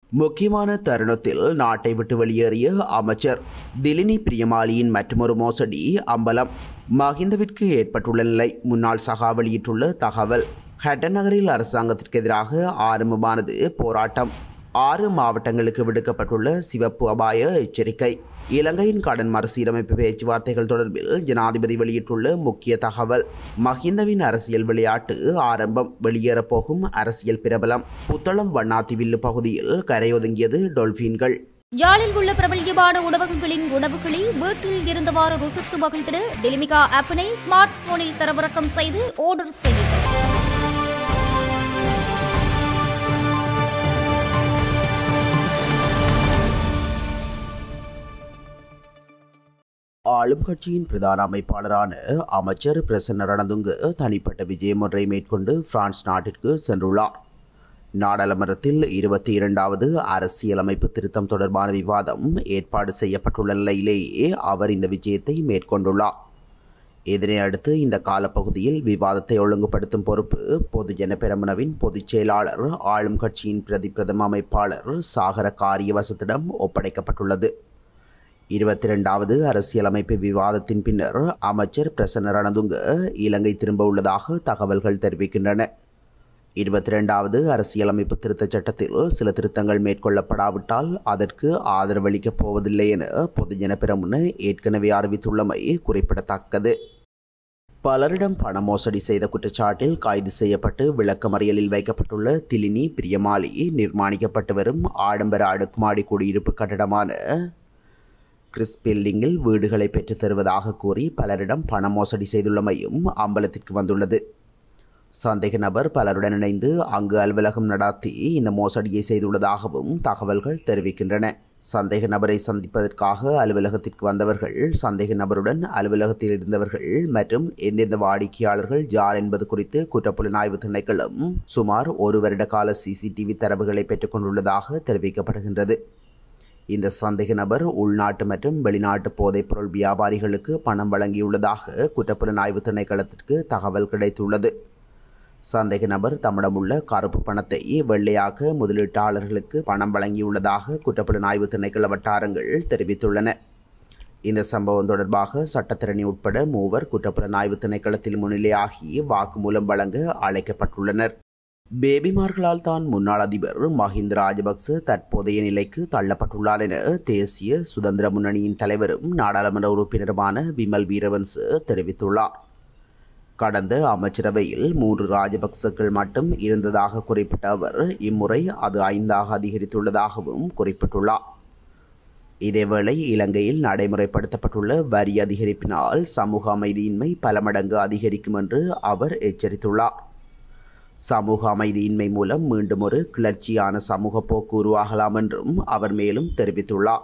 முக்கியமான தருணத்தில் நாட்டை விட்டு வெளியேறிய அமைச்சர் திலினி பிரியமாலியின் மற்றொரு மோசடி அம்பலம் மஹிந்தவிற்கு ஏற்பட்டுள்ள நிலை முன்னாள் சகா வெளியிட்டுள்ள தகவல் ஹட்டன் நகரில் அரசாங்கத்திற்கு எதிராக ஆரம்பமானது போராட்டம் ஆறு மாவட்டங்களுக்கு விடுக்கப்பட்டுள்ள சிவப்பு அபாய எச்சரிக்கை இலங்கையின் கடன் மறுசீரமைப்பு பேச்சுவார்த்தைகள் தொடர்பில் ஜனாதிபதி வெளியிட்டுள்ள முக்கிய தகவல் மஹிந்தவின் அரசியல் விளையாட்டு ஆரம்பம் வெளியேறப் போகும் அரசியல் பிரபலம் புத்தளம் வண்ணாத்திவில்லு பகுதியில் கரையொதுங்கியது டொல்பின்கள் யாழில் உள்ள பிரபல்யமான உணவகங்களின் உணவுகளை வீட்டில் இருந்தவாறு ருசித்து மகிழ்ந்திட டெலிமிகா ஆப்பினை ஸ்மார்ட் போனில் தரவிறக்கம் செய்து ஆர்டர் செய்யுங்கள் ஆளும் கட்சியின் பிரதான அமைப்பாளரான அமைச்சர் பிரசன்ன ரணதுங்க தனிப்பட்ட விஜயம் ஒன்றை மேற்கொண்டு பிரான்ஸ் நாட்டிற்கு சென்றுள்ளார் நாடாளுமன்றத்தில் இருபத்தி இரண்டாவது அரசியலமைப்பு திருத்தம் தொடர்பான விவாதம் ஏற்பாடு செய்யப்பட்டுள்ள நிலையிலேயே அவர் இந்த விஜயத்தை மேற்கொண்டுள்ளார் இதனை அடுத்து இந்த காலப்பகுதியில் விவாதத்தை ஒழுங்குபடுத்தும் பொறுப்பு பொதுஜன பெரமுனவின் பொதுச் செயலாளர் ஆளும் கட்சியின் பிரதி பிரதம அமைப்பாளர் சாகர காரியவசத்திடம் ஒப்படைக்கப்பட்டுள்ளது இருபத்தி இரண்டாவது அரசியலமைப்பு விவாதத்தின் பின்னர் அமைச்சர் பிரசன்ன ரணதுங்க இலங்கை திரும்ப உள்ளதாக தகவல்கள் தெரிவிக்கின்றன இருபத்தி இரண்டாவது அரசியலமைப்பு திருத்தச் சட்டத்தில் சில திருத்தங்கள் மேற்கொள்ளப்படாவிட்டால் அதற்கு ஆதரவளிக்கப் போவதில்லை என பொதுஜன பெரமுன ஏற்கனவே அறிவித்துள்ளமை குறிப்பிடத்தக்கது பலரிடம் பண மோசடி செய்த குற்றச்சாட்டில் கைது செய்யப்பட்டு விளக்கமறியலில் வைக்கப்பட்டுள்ள திலினி பிரியமாலி நிர்மாணிக்கப்பட்டு வரும் ஆடம்பர அடுக்குமாடி குடியிருப்பு கட்டடமான கிறிஸ் பில்டிங்கில் வீடுகளை பெற்றுத் தருவதாக கூறி பலரிடம் பண மோசடி செய்துள்ளமையும் அம்பலத்திற்கு வந்துள்ளது சந்தேக நபர் பலருடன் இணைந்து அங்கு அலுவலகம் நடாத்தி இந்த மோசடியை செய்துள்ளதாகவும் தகவல்கள் தெரிவிக்கின்றன சந்தேக நபரை சந்திப்பதற்காக அலுவலகத்திற்கு வந்தவர்கள் சந்தேக நபருடன் அலுவலகத்தில் இருந்தவர்கள் மற்றும் எந்தெந்த வாடிக்கையாளர்கள் யார் என்பது குறித்து குற்றப்புலனாய்வு திணைக்களம் சுமார் ஒரு வருட கால சிசிடிவி தரவுகளை பெற்றுக்கொண்டுள்ளதாக தெரிவிக்கப்படுகின்றது இந்த சந்தேக நபர் உள்நாட்டு மற்றும் வெளிநாட்டு போதைப்பொருள் வியாபாரிகளுக்கு பணம் வழங்கியுள்ளதாக குற்றப்புலனாய்வு திணைக்களத்திற்கு தகவல் கிடைத்துள்ளது சந்தேக நபர் தம்மிடமுள்ள கருப்பு பணத்தை வெள்ளையாக்க முதலீட்டாளர்களுக்கு பணம் வழங்கியுள்ளதாக குற்றப்புலனாய்வு திணைக்கள வட்டாரங்கள் தெரிவித்துள்ளன இந்த சம்பவம் தொடர்பாக சட்டத்திரணி உட்பட மூவர் குற்றப்புலனாய்வு திணைக்களத்தில் முன்னிலையாகி வாக்குமூலம் வழங்க அழைக்கப்பட்டுள்ளனர் பேபிமார்களால் தான் முன்னாள் அதிபர் மஹிந்த ராஜபக்ச தற்போதைய நிலைக்கு தள்ளப்பட்டுள்ளார் என தேசிய சுதந்திர முன்னணியின் தலைவரும் நாடாளுமன்ற உறுப்பினருமான விமல் வீரவன்ச தெரிவித்துள்ளார் கடந்த அமைச்சரவையில் மூன்று ராஜபக்சக்கள் மட்டும் இருந்ததாக குறிப்பிட்ட அவர் இம்முறை அது ஐந்தாக அதிகரித்துள்ளதாகவும் குறிப்பிட்டுள்ளார் இதேவேளை இலங்கையில் நடைமுறைப்படுத்தப்பட்டுள்ள வரி அதிகரிப்பினால் சமூக அமைதியின்மை பல மடங்கு அதிகரிக்கும் என்று அவர் எச்சரித்துள்ளார் சமூக அமைதியின்மை மூலம் மீண்டும் ஒரு கிளர்ச்சியான சமூக போக்கு உருவாகலாம் என்றும் அவர் மேலும் தெரிவித்துள்ளார்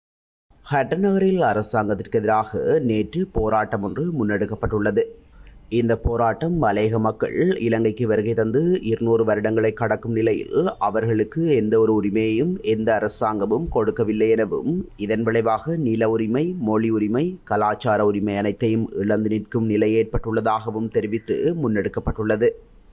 ஹட்டன் நகரில் அரசாங்கத்திற்கு எதிராக நேற்று போராட்டம் ஒன்று முன்னெடுக்கப்பட்டுள்ளது இந்த போராட்டம் மலையக மக்கள் இலங்கைக்கு வருகை தந்து இருநூறு வருடங்களை கடக்கும் நிலையில் அவர்களுக்கு எந்த ஒரு உரிமையையும் எந்த அரசாங்கமும் கொடுக்கவில்லை எனவும் இதன் விளைவாக நில உரிமை மொழி உரிமை கலாச்சார உரிமை அனைத்தையும் இழந்து நிற்கும் நிலை ஏற்பட்டுள்ளதாகவும் தெரிவித்து முன்னெடுக்கப்பட்டுள்ளது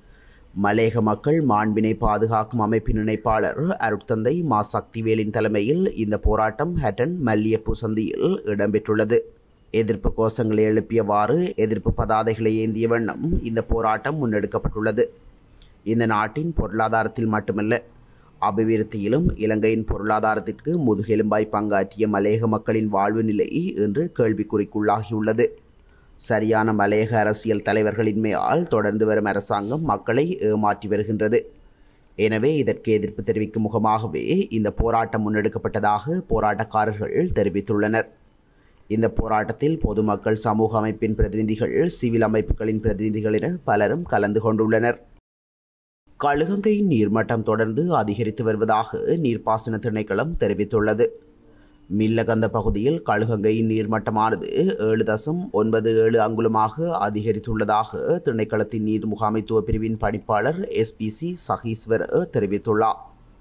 மலேக மக்கள் மாண்பினை பாதுகாக்கும் அமைப்பின் இணைப்பாளர் அருட்தந்தை மா சக்திவேலின் தலைமையில் இந்த போராட்டம் ஹட்டன் மல்லியப்பூ சந்தியில் இடம்பெற்றுள்ளது எதிர்ப்பு கோஷங்களை எழுப்பியவாறு எதிர்ப்பு பதாதைகளை ஏந்திய வண்ணம் இந்த போராட்டம் முன்னெடுக்கப்பட்டுள்ளது இந்த நாட்டின் பொருளாதாரத்தில் மட்டுமல்ல அபிவிருத்தியிலும் இலங்கையின் பொருளாதாரத்திற்கு முதுகெலும்பாய் பங்காற்றிய மலையக மக்களின் வாழ்வு நிலை இன்று கேள்விக்குறிக்குள்ளாகியுள்ளது சரியான மலையக அரசியல் தலைவர்களின்மையால் தொடர்ந்து வரும் அரசாங்கம் மக்களை ஏமாற்றி வருகின்றது எனவே இதற்கு எதிர்ப்பு தெரிவிக்கும் முகமாகவே இந்த போராட்டம் முன்னெடுக்கப்பட்டதாக போராட்டக்காரர்கள் தெரிவித்துள்ளனர் இந்த போராட்டத்தில் பொதுமக்கள் சமூக அமைப்பின் பிரதிநிதிகள் சிவில் அமைப்புகளின் பிரதிநிதிகள் என பலரும் கலந்து கொண்டுள்ளனர் கழுகங்கையின் நீர்மட்டம் தொடர்ந்து அதிகரித்து வருவதாக நீர்ப்பாசன திணைக்களம் தெரிவித்துள்ளது மில்லகந்த பகுதியில் கழுகங்கையின் நீர்மட்டமானது ஏழு தசம் ஒன்பது ஏழு அங்குலமாக அதிகரித்துள்ளதாக திணைக்களத்தின் நீர் முகாமைத்துவ பிரிவின் பணிப்பாளர் எஸ்பிசி சஹீஸ்வர் தெரிவித்துள்ளார்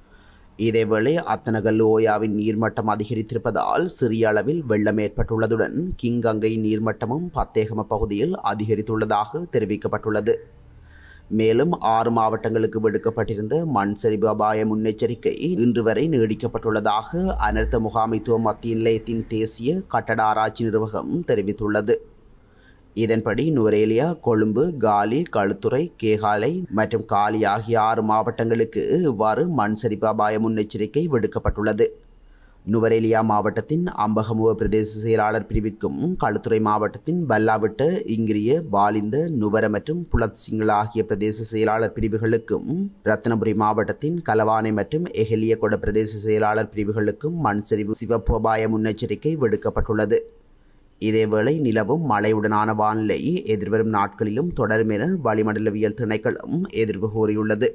இதேவேளை அத்தனகல் ஓயாவின் நீர்மட்டம் அதிகரித்திருப்பதால் சிறிய அளவில் வெள்ளம் ஏற்பட்டுள்ளதுடன் கிங்கங்கை நீர்மட்டமும் பத்தேகம பகுதியில் அதிகரித்துள்ளதாக தெரிவிக்கப்பட்டுள்ளது மேலும் ஆறு மாவட்டங்களுக்கு விடுக்கப்பட்டிருந்த மண் சரிவு அபாய முன்னெச்சரிக்கை இன்று வரை நீடிக்கப்பட்டுள்ளதாக அனர்த்த முகாமைத்துவ மத்திய நிலையத்தின் தேசிய கட்டட ஆராய்ச்சி நிர்வாகம் தெரிவித்துள்ளது இதன்படி நுவரேலியா கொழும்பு காலி களுத்துறை கேகாலை மற்றும் காலி ஆகிய ஆறு மாவட்டங்களுக்கு இவ்வாறு மண் சரிவு அபாய முன்னெச்சரிக்கை விடுக்கப்பட்டுள்ளது நுவரேலியா மாவட்டத்தின் அம்பகமுவ பிரதேச செயலாளர் பிரிவிற்கும் களுத்துறை மாவட்டத்தின் பல்லாவிட்ட இங்கிரிய பாலிந்த நுவர மற்றும் புலத் சிங்கள ஆகிய பிரதேச செயலாளர் பிரிவுகளுக்கும் ரத்னபுரி மாவட்டத்தின் கலவானை மற்றும் எஹெலியகொட பிரதேச செயலாளர் பிரிவுகளுக்கும் மண் சரிவு சிவப்பு அபாய முன்னெச்சரிக்கை விடுக்கப்பட்டுள்ளது இதேவேளை நிலவும் மழையுடனான வானிலை எதிர்வரும் நாட்களிலும் தொடரும் என வளிமண்டலவியல் திணைக்களம் எதிர்வு கூறியுள்ளது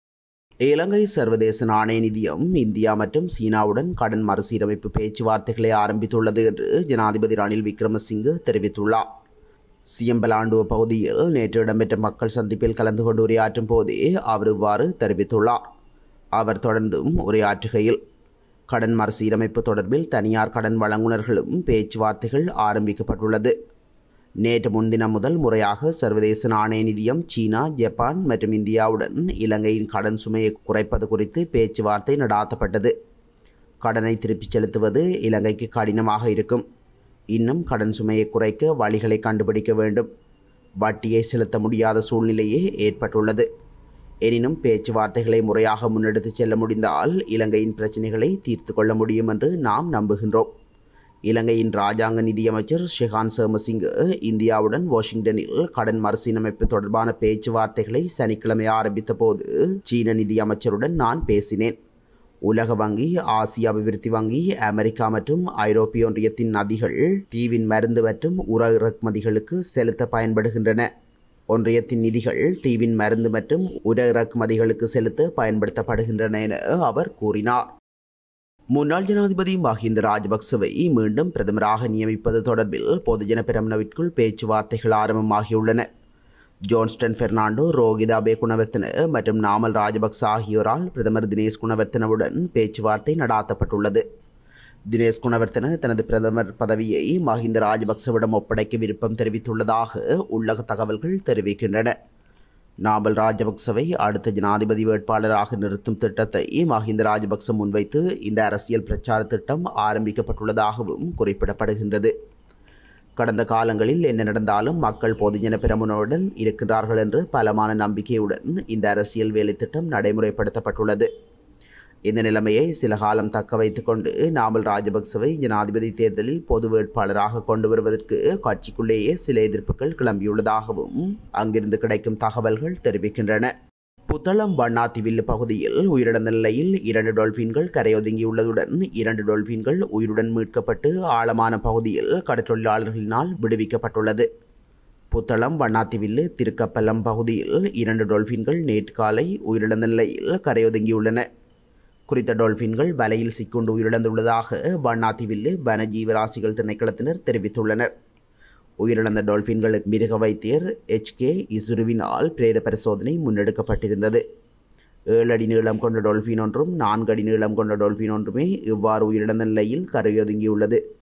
இலங்கை சர்வதேச நாணய நிதியம் இந்தியா மற்றும் சீனாவுடன் கடன் மறுசீரமைப்பு பேச்சுவார்த்தைகளை ஆரம்பித்துள்ளது என்று ஜனாதிபதி ரணில் விக்ரமசிங்கே தெரிவித்துள்ளார் சியம்பலாண்டுவ பகுதியில் நேற்று இடம்பெற்ற மக்கள் சந்திப்பில் கலந்து கொண்டு உரையாற்றும் போதே அவர் இவ்வாறு தெரிவித்துள்ளார் அவர் தொடர்ந்தும் உரையாற்றுகையில் கடன் மறுசீரமைப்பு தொடர்பில் தனியார் கடன் வழங்குனர்களும் பேச்சுவார்த்தைகள் ஆரம்பிக்கப்பட்டுள்ளது நேற்று முன்தினம் முதல் முறையாக சர்வதேச நாணய நிதியம் சீனா ஜப்பான் மற்றும் இந்தியாவுடன் இலங்கையின் கடன் சுமையை குறைப்பது குறித்து பேச்சுவார்த்தை நடாத்தப்பட்டது கடனை திருப்பிச் செலுத்துவது இலங்கைக்கு கடினமாக இருக்கும் இன்னும் கடன் சுமையை குறைக்க வழிகளை கண்டுபிடிக்க வேண்டும் வட்டியை செலுத்த முடியாத சூழ்நிலையே ஏற்பட்டுள்ளது எனினும் பேச்சுவார்த்தைகளை முறையாக முன்னெடுத்துச் செல்ல முடிந்தால் இலங்கையின் பிரச்சினைகளை தீர்த்து கொள்ள முடியும் என்று நாம் நம்புகின்றோம் இலங்கையின் ராஜாங்க நிதியமைச்சர் ஷெகான் சர்மசிங் இந்தியாவுடன் வாஷிங்டனில் கடன் மறுசீரமைப்பு தொடர்பான பேச்சுவார்த்தைகளை சனிக்கிழமை ஆரம்பித்த போது சீன நிதியமைச்சருடன் நான் பேசினேன் உலக வங்கி ஆசிய அபிவிருத்தி வங்கி அமெரிக்கா மற்றும் ஐரோப்பிய ஒன்றியத்தின் நதிகள் தீவின் மருந்து மற்றும் உர இறக்குமதிகளுக்கு செலுத்த பயன்படுகின்றன ஒன்றியத்தின் நிதிகள் தீவின் மருந்து மற்றும் உர இறக்குமதிகளுக்கு செலுத்த பயன்படுத்தப்படுகின்றன என அவர் கூறினார் முன்னாள் ஜனாதிபதி மஹிந்த ராஜபக்சவை மீண்டும் பிரதமராக நியமிப்பது தொடர்பில் பொதுஜன பிரமணவிற்குள் பேச்சுவார்த்தைகள் ஆரம்பமாகியுள்ளன ஜோன்ஸ்டன் பெர்னாண்டோ ரோகிதாபே குணவர்த்தன மற்றும் நாமல் ராஜபக்ச ஆகியோரால் பிரதமர் தினேஷ் குணவர்த்தனவுடன் பேச்சுவார்த்தை நடாத்தப்பட்டுள்ளது தினேஷ் குணவர்த்தன தனது பிரதமர் பதவியை மஹிந்த ராஜபக்சவிடம் ஒப்படைக்க விருப்பம் தெரிவித்துள்ளதாக உள்ளக தகவல்கள் தெரிவிக்கின்றன நாமல் ராஜபக்சவை அடுத்த ஜனாதிபதி வேட்பாளராக நிறுத்தும் திட்டத்தை மஹிந்த ராஜபக்ச முன்வைத்து இந்த அரசியல் பிரச்சார திட்டம் ஆரம்பிக்கப்பட்டுள்ளதாகவும் குறிப்பிடப்படுகின்றது கடந்த காலங்களில் என்ன நடந்தாலும் மக்கள் பொதுஜன பிரமுனருடன் இருக்கின்றார்கள் என்று பலமான நம்பிக்கையுடன் இந்த அரசியல் வேலை திட்டம் நடைமுறைப்படுத்தப்பட்டுள்ளது இந்த நிலைமையை சில காலம் தக்க வைத்துக் கொண்டு நாமல் ராஜபக்சவை ஜனாதிபதி தேர்தலில் பொது வேட்பாளராக கொண்டு வருவதற்கு கட்சிக்குள்ளேயே சில எதிர்ப்புகள் கிளம்பியுள்ளதாகவும் அங்கிருந்து கிடைக்கும் தகவல்கள் தெரிவிக்கின்றன புத்தளம் வண்ணாத்திவில்லு பகுதியில் உயிரிழந்த நிலையில் இரண்டு டொல்பின்கள் கரையொதுங்கியுள்ளதுடன் இரண்டு டொல்பின்கள் உயிருடன் மீட்கப்பட்டு ஆழமான பகுதியில் கடற்றொழிலாளர்களினால் விடுவிக்கப்பட்டுள்ளது புத்தளம் வண்ணாத்திவில்லு திருக்கப்பலம் பகுதியில் இரண்டு டொல்பின்கள் நேற்று காலை உயிரிழந்த நிலையில் கரையொதுங்கியுள்ளன குறித்த டொல்பின்கள் வலையில் சிக்குண்டு உயிரிழந்துள்ளதாக வண்ணாத்திவில்லு வனஜீவராசிகள் திணைக்களத்தினர் தெரிவித்துள்ளனர் உயிரிழந்த டால்பின்களுக்கு மிருக வைத்தியர் எச் கே இசுருவினால் பிரேத பரிசோதனை முன்னெடுக்கப்பட்டிருந்தது ஏழு அடி நீளம் கொண்ட டொல்பின் ஒன்றும் நான்கு அடி நீளம் கொண்ட டொல்பின் ஒன்றுமே இவ்வாறு உயிரிழந்த நிலையில் கரையொதுங்கியுள்ளது